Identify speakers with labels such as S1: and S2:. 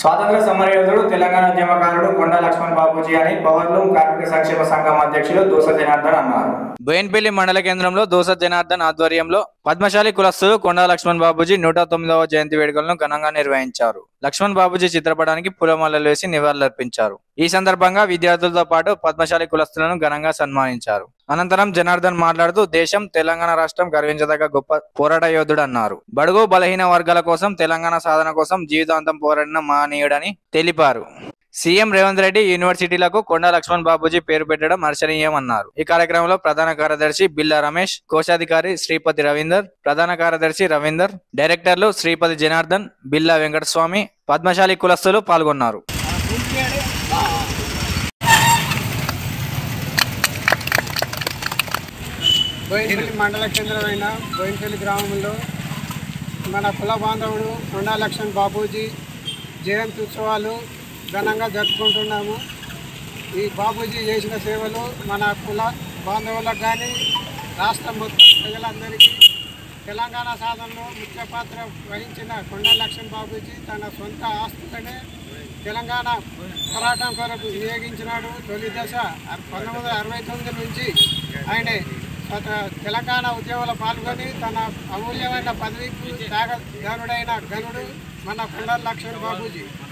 S1: స్వాతంత్ర సమరయోధుడు తెలంగాణ ఉద్యమకారుడు కొండ లక్ష్మణ్ బాబూజీ అని పవర్లూమ్ కార్మిక సంక్షేమ సంఘం అధ్యక్షులు దోస జనార్దన్ అన్నారు
S2: బోయిన్పల్లి మండల కేంద్రంలో దోస జనార్దన్ ఆధ్వర్యంలో పద్మశాలి కులస్తులు కొండా లక్ష్మణ్ బాబూజీ నూట తొమ్మిదవ జయంతి వేడుకలను ఘనంగా నిర్వహించారు లక్ష్మణ్ బాబూజీ చిత్రపటానికి పూలమాలలు వేసి నివాళులర్పించారు ఈ సందర్భంగా విద్యార్థులతో పాటు పద్మశాలి కులస్తులను ఘనంగా సన్మానించారు అనంతరం జనార్దన్ మాట్లాడుతూ దేశం తెలంగాణ రాష్ట్రం గర్వించదగ్గ గొప్ప పోరాట యోధుడు అన్నారు బడుగు బలహీన వర్గాల కోసం తెలంగాణ సాధన కోసం జీవితాంతం పోరాడిన మహనీయుడని తెలిపారు సీఎం రేవంత్ రెడ్డి యూనివర్సిటీలకు కొండా లక్ష్మణ్ బాబూజీ పేరు పెట్టడం హర్షణీయం అన్నారు ఈ కార్యక్రమంలో ప్రధాన కార్యదర్శి బిల్లా రమేష్ కోశాధికారి శ్రీపతి రవీందర్ ప్రధాన కార్యదర్శి రవీందర్ డైరెక్టర్లు శ్రీపతి జనార్దన్ బిల్లా వెంకటస్వామి పద్మశాలి కులస్తులు పాల్గొన్నారు
S3: బోయినపల్లి మండల కేంద్రమైన బోయినపల్లి గ్రామంలో మన కుల బాంధవుడు కొండా లక్ష్మణ్ బాబూజీ జయంతి ఉత్సవాలు ఘనంగా జరుపుకుంటున్నాము ఈ బాబూజీ చేసిన సేవలు మన కుల బాంధవులకు కానీ రాష్ట్రం మొత్తం ప్రజలందరికీ తెలంగాణ సాధనలో ముఖ్య పాత్ర వహించిన కొండా లక్ష్మణ్ బాబూజీ తన సొంత ఆస్తులనే తెలంగాణ పోరాటం కొరకు వినియోగించినాడు తొలి దశ అర- పంతొమ్మిది వందల అరవై తొమ్మిది నుంచి ఆయన స్వత- తెలంగాణ ఉద్యమంలో పాల్గొని తన అమూల్యమైన పదవికి త్యాగ గనుడైన గనుడు మన కొండల లక్ష్మణ్ బాబూజీ